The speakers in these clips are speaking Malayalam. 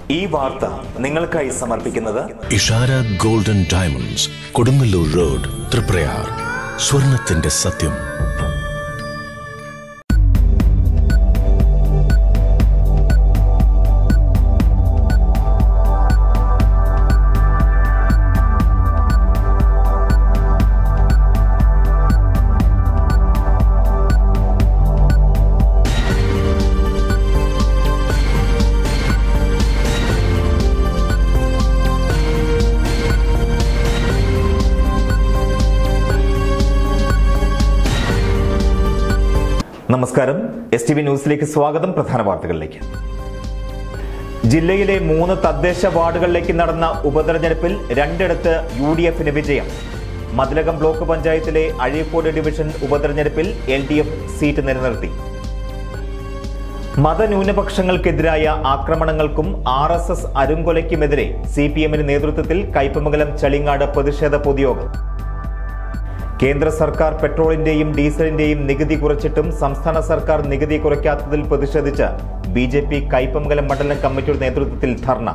ഈ വാർത്ത നിങ്ങൾക്കായി സമർപ്പിക്കുന്നത് Ishara golden diamonds Kodungallur road Thriprayar സ്വർണത്തിന്റെ സത്യം നമസ്കാരം എസ് ടി വി ന്യൂസിലേക്ക് സ്വാഗതം പ്രധാന വാർത്തകളിലേക്ക് ജില്ലയിലെ മൂന്ന് തദ്ദേശ വാർഡുകളിലേക്ക് നടന്ന ഉപതെരഞ്ഞെടുപ്പിൽ രണ്ടിടത്ത് യു ഡി എഫിന് വിജയം മതിലകം ബ്ലോക്ക് പഞ്ചായത്തിലെ അഴീക്കോട് ഡിവിഷൻ ഉപതെരഞ്ഞെടുപ്പിൽ എൽ ഡി എഫ് സീറ്റ് നിലനിർത്തി മതന്യൂനപക്ഷങ്ങൾക്കെതിരായ ആക്രമണങ്ങൾക്കും ആർ എസ് എസ് അരുങ്കൊലയ്ക്കുമെതിരെ സി പി എമ്മിന് നേതൃത്വത്തിൽ കയ്പമംഗലം ചളിങ്ങാട് പ്രതിഷേധ പൊതുയോഗം കേന്ദ്ര സർക്കാർ പെട്രോളിന്റെയും ഡീസലിന്റെയും നികുതി കുറച്ചിട്ടും സംസ്ഥാന സർക്കാർ നികുതി കുറയ്ക്കാത്തതിൽ പ്രതിഷേധിച്ച് ബി ജെ പി കയ്പമംഗലം മണ്ഡലം കമ്മിറ്റിയുടെ നേതൃത്വത്തിൽ ധർണ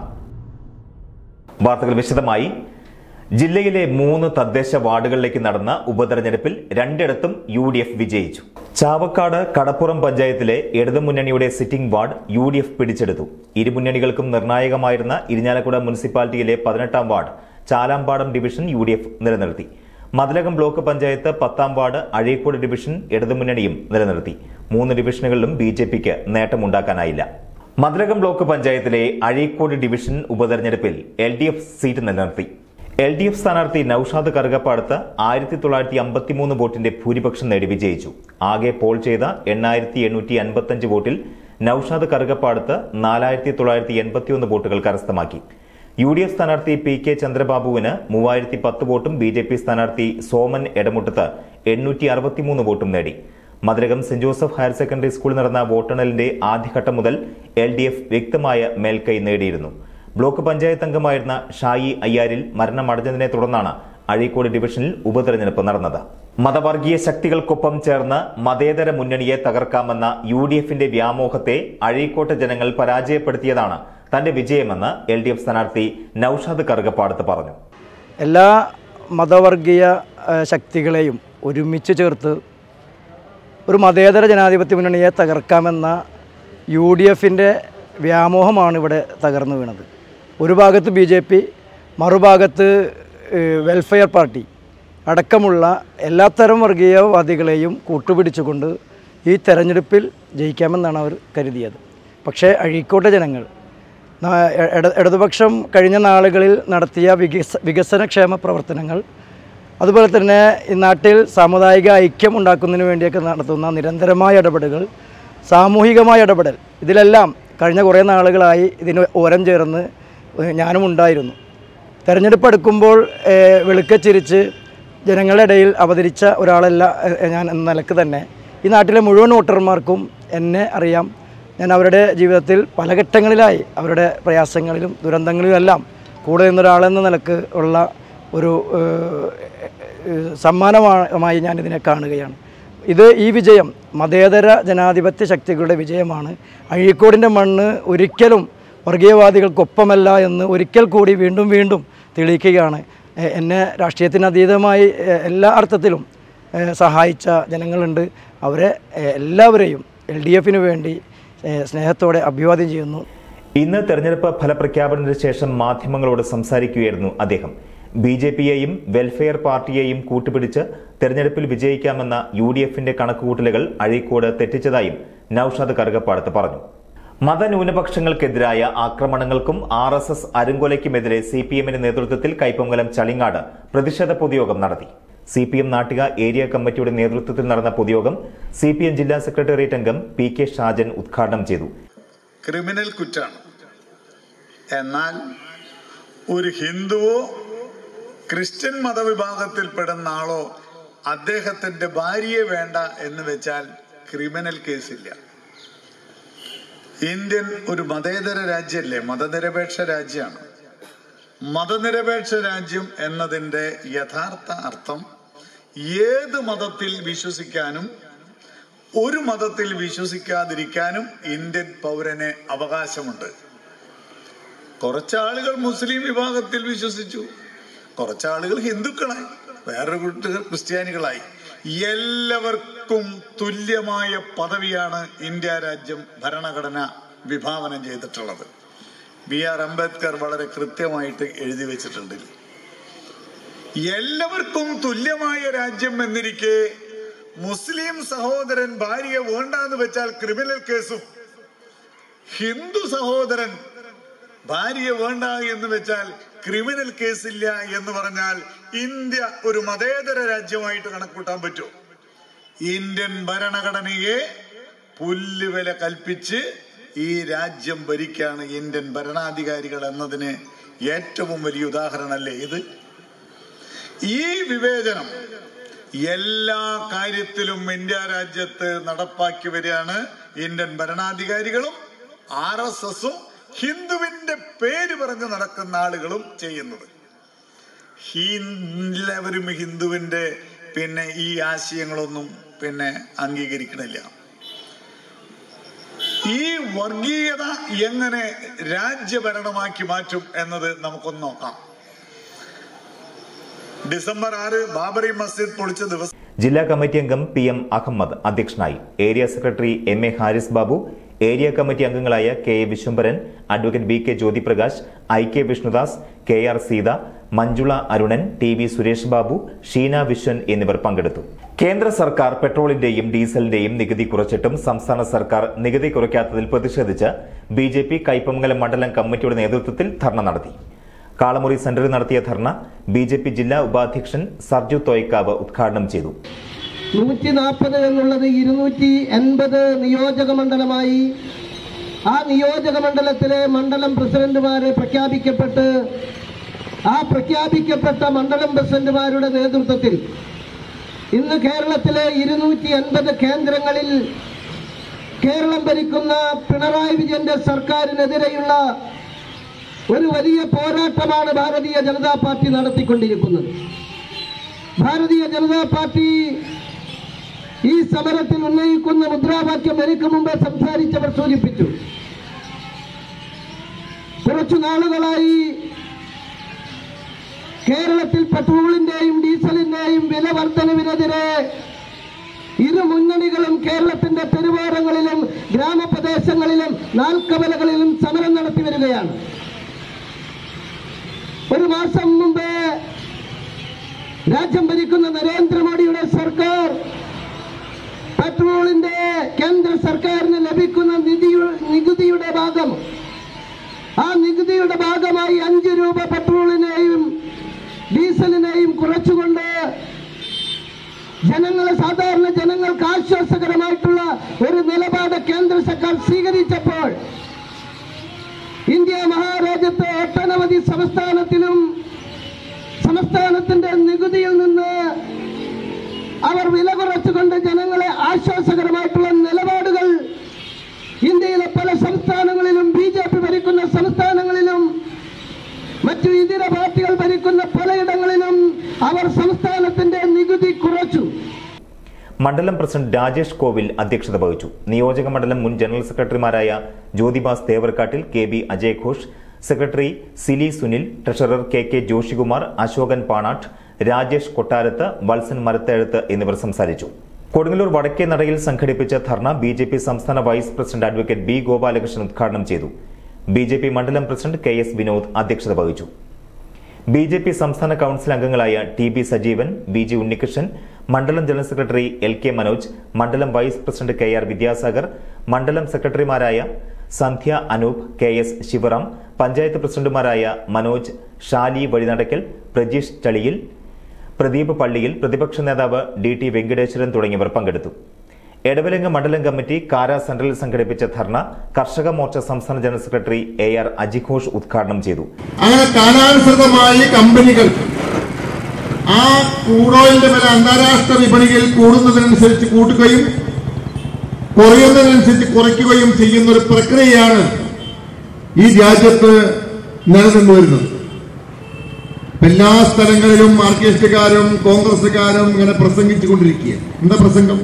വാർത്തകൾ വിശദമായി ജില്ലയിലെ മൂന്ന് തദ്ദേശ വാർഡുകളിലേക്ക് നടന്ന ഉപതെരഞ്ഞെടുപ്പിൽ രണ്ടിടത്തും യു ഡി എഫ് വിജയിച്ചു ചാവക്കാട് കടപ്പുറം പഞ്ചായത്തിലെ ഇടതുമുന്നണിയുടെ sitting ward U D F പിടിച്ചെടുത്തു ഇരുമുന്നണികൾക്കും നിർണായകമായിരുന്ന ഇരിഞ്ഞാലക്കുട മുനിസിപ്പാലിറ്റിയിലെ പതിനെട്ടാം ward Chalambadam division U D F നിലനിർത്തി മതിലകം ബ്ലോക്ക് പഞ്ചായത്ത് പത്താം വാർഡ് അഴീക്കോട് ഡിവിഷൻ ഇടതുമുന്നണിയും നിലനിർത്തി മൂന്ന് ഡിവിഷനുകളിലും ബി ജെ പിക്ക് നേട്ടമുണ്ടാക്കാനായില്ല മതിലകം ബ്ലോക്ക് പഞ്ചായത്തിലെ അഴീക്കോട് ഡിവിഷൻ ഉപതെരഞ്ഞെടുപ്പിൽ എൽ ഡി എഫ് സീറ്റ് നിലനിർത്തി എൽ ഡി എഫ് സ്ഥാനാർത്ഥി നൌഷാദ് കറുകപ്പാടത്ത് ആയിരത്തി തൊള്ളായിരത്തി അമ്പത്തിമൂന്ന് വോട്ടിന്റെ ഭൂരിപക്ഷം നേടി വിജയിച്ചു ആകെ പോൾ ചെയ്ത എണ്ണായിരത്തി എണ്ണൂറ്റി അൻപത്തഞ്ച് വോട്ടിൽ നൌഷാദ് കറുകപ്പാടത്ത് നാലായിരത്തി തൊള്ളായിരത്തി എൺപത്തിയൊന്ന് വോട്ടുകൾ കരസ്ഥമാക്കി യു ഡി എഫ് സ്ഥാനാർത്ഥി പി കെ ചന്ദ്രബാബുവിന് മൂവായിരത്തി പത്ത് വോട്ടും ബി ജെ പി സ്ഥാനാർത്ഥി സോമൻ എടമുട്ടത്ത് എണ്ണൂറ്റി അറുപത്തിമൂന്ന് വോട്ടും നേടി Mathilakam saint Joseph higher secondary സ്കൂളിൽ നടന്ന വോട്ടെണ്ണലിന്റെ ആദ്യഘട്ടം മുതൽ എൽ ഡി എഫ് വ്യക്തമായ മേൽക്കൈ നേടിയിരുന്നു ബ്ലോക്ക് പഞ്ചായത്ത് അംഗമായിരുന്ന ഷായി അയ്യാരിൽ മരണമടഞ്ഞതിനെ തുടർന്നാണ് അഴീക്കോട് ഡിവിഷനിൽ ഉപതെരഞ്ഞെടുപ്പ് നടന്നത് മതവർഗീയ ശക്തികൾക്കൊപ്പം ചേർന്ന് മതേതര മുന്നണിയെ തകർക്കാമെന്ന യു ഡി എഫിന്റെ വ്യാമോഹത്തെ അഴീക്കോട്ടെ ജനങ്ങൾ പരാജയപ്പെടുത്തിയതാണ് തന്റെ വിജയമെന്ന് എൽ ഡി എഫ് സ്ഥാനാർത്ഥി നൌഷാദ് കറുകപ്പാടത്ത് പറഞ്ഞു എല്ലാ മതവർഗീയ ആ, ശക്തികളെയും ഒരുമിച്ച് ചേർത്ത് ഒരു മതേതര ജനാധിപത്യ മുന്നണിയെ തകർക്കാമെന്ന യു ഡി എഫിൻ്റെ വ്യാമോഹമാണ് ഇവിടെ തകർന്നു വീണത് ഒരു ഭാഗത്ത് ബി ജെ പി മറുഭാഗത്ത് ഏഹ്, വെൽഫെയർ പാർട്ടി അടക്കമുള്ള എല്ലാത്തരം വർഗീയവാദികളെയും കൂട്ടുപിടിച്ചുകൊണ്ട് ഈ തെരഞ്ഞെടുപ്പിൽ ജയിക്കാമെന്നാണ് അവർ കരുതിയത് പക്ഷേ അഴീക്കോട്ടെ ജനങ്ങൾ നാ- ഇട- ഇടതുപക്ഷം കഴിഞ്ഞ നാളുകളിൽ നടത്തിയ വികസ വികസനക്ഷേമ പ്രവർത്തനങ്ങൾ അതുപോലെ തന്നെ ഈ നാട്ടിൽ സാമുദായിക ഐക്യം ഉണ്ടാക്കുന്നതിന് വേണ്ടിയൊക്കെ നടത്തുന്ന നിരന്തരമായ ഇടപെടലുകൾ സാമൂഹികമായ ഇടപെടൽ ഇതിലെല്ലാം കഴിഞ്ഞ കുറേ നാളുകളായി ഇതിന് ഓരം ചേർന്ന് ഞാനും ഉണ്ടായിരുന്നു തെരഞ്ഞെടുപ്പ് അടുക്കുമ്പോൾ ഏഹ്, വെളുക്കച്ചിരിച്ച് ജനങ്ങളുടെ ഇടയിൽ അവതരിച്ച ഒരാളല്ല ഏഹ്, ഞാൻ എന്ന നിലക്ക് തന്നെ ഈ നാട്ടിലെ മുഴുവൻ വോട്ടർമാർക്കും എന്നെ അറിയാം ഞാൻ അവരുടെ ജീവിതത്തിൽ പല ഘട്ടങ്ങളിലായി അവരുടെ പ്രയാസങ്ങളിലും ദുരന്തങ്ങളിലും എല്ലാം കൂടെ നിന്നൊരാളെന്ന നിലക്ക് ഉള്ള ഒരു ഏഹ്, ഏഹ്, സമ്മാനമായി ഞാൻ ഇതിനെ കാണുകയാണ് ഇത് ഈ വിജയം മതേതര ജനാധിപത്യ ശക്തികളുടെ വിജയമാണ് അഴീക്കോടിൻ്റെ മണ്ണ് ഒരിക്കലും വർഗീയവാദികൾക്കൊപ്പമല്ല എന്ന് ഒരിക്കൽ കൂടി വീണ്ടും വീണ്ടും തെളിയിക്കുകയാണ് എ- എന്നെ രാഷ്ട്രീയത്തിന് അതീതമായി എ, എല്ലാ അർത്ഥത്തിലും എ, സഹായിച്ച ജനങ്ങളുണ്ട് അവരെ എ, എല്ലാവരെയും എൽ ഡി എഫിന് വേണ്ടി എ, സ്നേഹത്തോടെ അഭിവാദ്യം ചെയ്യുന്നു ഇന്ന് തെരഞ്ഞെടുപ്പ് ഫലപ്രഖ്യാപനത്തിന് ശേഷം മാധ്യമങ്ങളോട് സംസാരിക്കുകയായിരുന്നു അദ്ദേഹം ബി ജെ പിയെയും വെൽഫെയർ പാർട്ടിയെയും കൂട്ടുപിടിച്ച് തെരഞ്ഞെടുപ്പിൽ വിജയിക്കാമെന്ന യു ഡി എഫിന്റെ കണക്കുകൂട്ടലുകൾ അഴീക്കോട് തെറ്റിച്ചതായും നൌഷാദ് കറുകപ്പാടത്ത് പറഞ്ഞു മതന്യൂനപക്ഷങ്ങൾക്കെതിരായ ആക്രമണങ്ങൾക്കും ആർ എസ് എസ് അരുങ്കൊലയ്ക്കുമെതിരെ സി പി എമ്മിന്റെ നേതൃത്വത്തിൽ കൈപ്പൊങ്കലം ചളിങ്ങാട് പ്രതിഷേധ പൊതുയോഗം നടത്തി C P M Nattika area കമ്മിറ്റിയുടെ നേതൃത്വത്തിൽ നടന്ന പൊതുയോഗം സി പി എം ജില്ലാ സെക്രട്ടേറിയറ്റ് അംഗം പി കെ ഷാജൻ ഉദ്ഘാടനം ചെയ്തു ക്രിമിനൽ കുറ്റാണ് എന്നാൽ ഒരു ഹിന്ദുവോ ക്രിസ്ത്യൻ മതവിഭാഗത്തിൽപ്പെടുന്ന ആളോ അദ്ദേഹത്തിന്റെ ഭാര്യയെ വേണ്ട എന്ന് വെച്ചാൽ ക്രിമിനൽ കേസില്ല ഇന്ത്യൻ ഒരു മതേതര രാജ്യമല്ലേ മതനിരപേക്ഷ രാജ്യമാണ് മതനിരപേക്ഷ രാജ്യം എന്നതിന്റെ യഥാർത്ഥ അർത്ഥം ഏത് മതത്തിൽ വിശ്വസിക്കാനും ഒരു മതത്തിൽ വിശ്വസിക്കാതിരിക്കാനും ഇന്ത്യൻ പൗരന് അവകാശമുണ്ട് കുറച്ചാളുകൾ മുസ്ലിം വിഭാഗത്തിൽ വിശ്വസിച്ചു കുറച്ചാളുകൾ ഹിന്ദുക്കളായി വേറൊരു കൂട്ടർ ക്രിസ്ത്യാനികളായി എല്ലാവർക്കും തുല്യമായ പദവിയാണ് ഇന്ത്യ രാജ്യം ഭരണഘടന വിഭാവനം ചെയ്തിട്ടുള്ളത് ബി ആർ അംബേദ്കർ വളരെ കൃത്യമായിട്ട് എഴുതി വെച്ചിട്ടുണ്ട് എല്ലാവർക്കും തുല്യമായ രാജ്യം എന്നിരിക്കെ മുസ്ലിം സഹോദരൻ ഭാര്യയെ വേണ്ടാന്ന് വെച്ചാൽ ക്രിമിനൽ കേസും ഹിന്ദു സഹോദരൻ ഭാര്യയെ വേണ്ട എന്ന് വെച്ചാൽ ക്രിമിനൽ കേസില്ല എന്ന് പറഞ്ഞാൽ ഇന്ത്യ ഒരു മതേതര രാജ്യമായിട്ട് കണക്കൂട്ടാൻ പറ്റുമോ ഇന്ത്യൻ ഭരണഘടനയെ പുല്ലുവില കൽപ്പിച്ച് ഈ രാജ്യം ഭരിക്കാണ് ഇന്ത്യൻ ഭരണാധികാരികൾ എന്നതിന് ഏറ്റവും വലിയ ഉദാഹരണമല്ലേ ഇത് ഈ വിവേചനം എല്ലാ കാര്യത്തിലും ഇന്ത്യ രാജ്യത്ത് നടപ്പാക്കി വരികയാണ് ഇന്ത്യൻ ഭരണാധികാരികളും ആർ എസ് എസും ഹിന്ദുവിന്റെ പേര് പറഞ്ഞ് നടക്കുന്ന ആളുകളും ചെയ്യുന്നത് എല്ലാവരും ഹിന്ദുവിന്റെ പിന്നെ ഈ ആശയങ്ങളൊന്നും പിന്നെ അംഗീകരിക്കണില്ല ഈ വർഗീയത എങ്ങനെ രാജ്യഭരണമാക്കി മാറ്റും എന്നത് നമുക്കൊന്ന് നോക്കാം ഡിസംബർ ആറ് ബാബറി മസ്ജിദ് പൊളിച്ച ദിവസം ജില്ലാ കമ്മിറ്റി അംഗം പി എം അഹമ്മദ് അധ്യക്ഷനായി area secretary M A Haris Babu area committee അംഗങ്ങളായ K A Vishwambharan advocate B K Jyothiprakash I K Vishnudas K R Seetha Manjula Arunan T V Suresh Babu Sheena Vishwan എന്നിവർ പങ്കെടുത്തു കേന്ദ്ര സർക്കാർ പെട്രോളിന്റെയും ഡീസലിന്റെയും നികുതി കുറച്ചിട്ടും സംസ്ഥാന സർക്കാർ നികുതി കുറയ്ക്കാത്തതിൽ പ്രതിഷേധിച്ച് ബി ജെ പി കൈപ്പമംഗലം മണ്ഡലം കമ്മിറ്റിയുടെ നേതൃത്വത്തിൽ ധർണ നടത്തി കാളമുറി സെന്ററിൽ നടത്തിയ ധർണ ബി ജെ പി ജില്ലാ ഉപാധ്യക്ഷൻ സർജു തോയ്ക്കാവ് ഉദ്ഘാടനം ചെയ്തു നൂറ്റി നാൽപ്പത് എന്നുള്ളത് ഇരുന്നൂറ്റി എൺപത് നിയോജക മണ്ഡലമായി ആ നിയോജക മണ്ഡലത്തിലെ മണ്ഡലം പ്രസിഡന്റുമാരെ പ്രഖ്യാപിക്കപ്പെട്ട് ആ പ്രഖ്യാപിക്കപ്പെട്ട മണ്ഡലം പ്രസിഡന്റുമാരുടെ നേതൃത്വത്തിൽ ഇന്ന് കേരളത്തിലെ ഇരുന്നൂറ്റി എൺപത് കേന്ദ്രങ്ങളിൽ കേരളം ഭരിക്കുന്ന പിണറായി വിജയന്റെ സർക്കാരിനെതിരെയുള്ള ഒരു വലിയ പോരാട്ടമാണ് ഭാരതീയ ജനതാ പാർട്ടി നടത്തിക്കൊണ്ടിരിക്കുന്നത് ഭാരതീയ ജനതാ പാർട്ടി ഈ സമരത്തിൽ ഉന്നയിക്കുന്ന മുദ്രാവാക്യം എനിക്ക് മുമ്പേ സംസാരിച്ചവർ സൂചിപ്പിച്ചു കുറച്ചു നാളുകളായി കേരളത്തിൽ പെട്രോളിന്റെയും ഡീസലിന്റെയും വില വർധനവിനെതിരെ ഇരു മുന്നണികളും കേരളത്തിന്റെ തെരുവോരങ്ങളിലും ഗ്രാമപ്രദേശങ്ങളിലും നാൽക്കവലകളിലും സമരം നടത്തി വരികയാണ് ഒരു മാസം മുമ്പ് രാജ്യം ഭരിക്കുന്ന നരേന്ദ്രമോദിയുടെ സർക്കാർ പെട്രോളിന്റെ കേന്ദ്ര സർക്കാരിന് ലഭിക്കുന്ന നിധി നികുതിയുടെ ഭാഗം ആ നികുതിയുടെ ഭാഗമായി അഞ്ച് രൂപ പെട്രോളിനെയും ഡീസലിനെയും കുറച്ചുകൊണ്ട് ജനങ്ങളെ സാധാരണ ജനങ്ങൾക്ക് ആശ്വാസകരമായിട്ടുള്ള ഒരു നിലപാട് കേന്ദ്ര സർക്കാർ സ്വീകരിച്ചപ്പോൾ ഇന്ത്യ മഹാരാജ്യത്തെ ഒട്ടനവധി സംസ്ഥാനത്തിലും സംസ്ഥാനത്തിന്റെ നികുതിയിൽ നിന്ന് അവർ വില കുറച്ചുകൊണ്ട് ജനങ്ങളെ ആശ്വാസകരമായിട്ടുള്ള നിലപാടുകൾ ഇന്ത്യയിലെ പല സംസ്ഥാനങ്ങളിലും ബി ജെ പി ഭരിക്കുന്ന സംസ്ഥാനങ്ങളിലും മറ്റു ഇതര പാർട്ടികൾ ഭരിക്കുന്ന പലയിടങ്ങളിലും അവർ സംസ്ഥാനത്തിന്റെ നികുതി കുറച്ചു മണ്ഡലം പ്രസിഡന്റ് രാജേഷ് കോവിൽ അധ്യക്ഷത വഹിച്ചു നിയോജക മണ്ഡലം മുൻ ജനറൽ സെക്രട്ടറിമാരായ Jyothibas Thevarkattil K B Ajay Ghosh secretary Sili Sunil treasurer K K Joshikumar Ashokan Panatt Rajesh Kottarath Valsan Marathezhuth എന്നിവർ സംസാരിച്ചു കൊടുങ്ങല്ലൂർ വടക്കേ നടയിൽ സംഘടിപ്പിച്ച ധർണ ബി ജെ പി സംസ്ഥാന vice president advocate B Gopalakrishnan ഉദ്ഘാടനം ചെയ്തു ബി ജെ പി മണ്ഡലം പ്രസിഡന്റ് കെ എസ് വിനോദ് അധ്യക്ഷത വഹിച്ചു ബി ജെ പി സംസ്ഥാന കൌൺസിൽ അംഗങ്ങളായ T B Sajeevan B G Unnikrishnan മണ്ഡലം general secretary L K Manoj മണ്ഡലം vice president K R Vidyasagar മണ്ഡലം സെക്രട്ടറിമാരായ സന്ധ്യ അനൂപ് കെ എസ് ശിവറാം പഞ്ചായത്ത് പ്രസിഡന്റുമാരായ മനോജ് ഷാലി വഴിനടക്കൽ പ്രജീഷ് ചളിയിൽ പ്രദീപ് പള്ളിയിൽ പ്രതിപക്ഷ നേതാവ് ഡി ടി വെങ്കടേശ്വരൻ തുടങ്ങിയവർ പങ്കെടുത്തു എടവലങ്ങ മണ്ഡലം കമ്മിറ്റി കാര സെന്ററിൽ സംഘടിപ്പിച്ച ധർണ കർഷക മോർച്ച സംസ്ഥാന ജനറൽ സെക്രട്ടറി എ ആർ അജിഘോഷ് ഉദ്ഘാടനം ചെയ്തു അങ്ങനെ കാലാനുസൃതമായി കമ്പനികൾ ആ ക്രൂഡ് ഓയിലിന്റെ വില അന്താരാഷ്ട്ര വിപണിയിൽ കൂടുന്നതിനനുസരിച്ച് കൂട്ടുകയും കുറയുന്നതിനനുസരിച്ച് കുറയ്ക്കുകയും ചെയ്യുന്ന ഒരു പ്രക്രിയയാണ് ഈ രാജ്യത്ത് നിലനിന്നു വരുന്നത് എല്ലാ സ്ഥലങ്ങളിലും മാർക്സിസ്റ്റുകാരും കോൺഗ്രസുകാരും ഇങ്ങനെ പ്രസംഗിച്ചുകൊണ്ടിരിക്കുക എന്താ പ്രസംഗം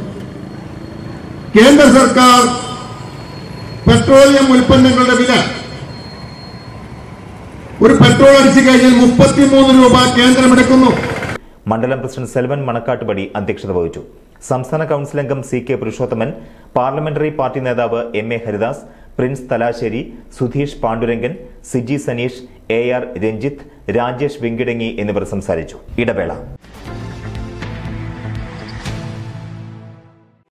കേന്ദ്ര സർക്കാർ പെട്രോളിയം ഉൽപ്പന്നങ്ങളുടെ വില ഒരു പെട്രോൾ അടിച്ചു കഴിഞ്ഞാൽ മുപ്പത്തിമൂന്ന് രൂപ കേന്ദ്രം എടുക്കുന്നു മണ്ഡലം പ്രസിഡന്റ് സെൽവൻ മണക്കാട്ടുപടി അധ്യക്ഷത വഹിച്ചു സംസ്ഥാന കൌൺസിൽ അംഗം C K Purushothaman parliamentary party നേതാവ് M A Haridas Prince Thalassery Sudheesh Pandurangan Siji Saneesh A R Ranjith Rajesh Venkitangu എന്നിവർ സംസാരിച്ചു ഇടവേള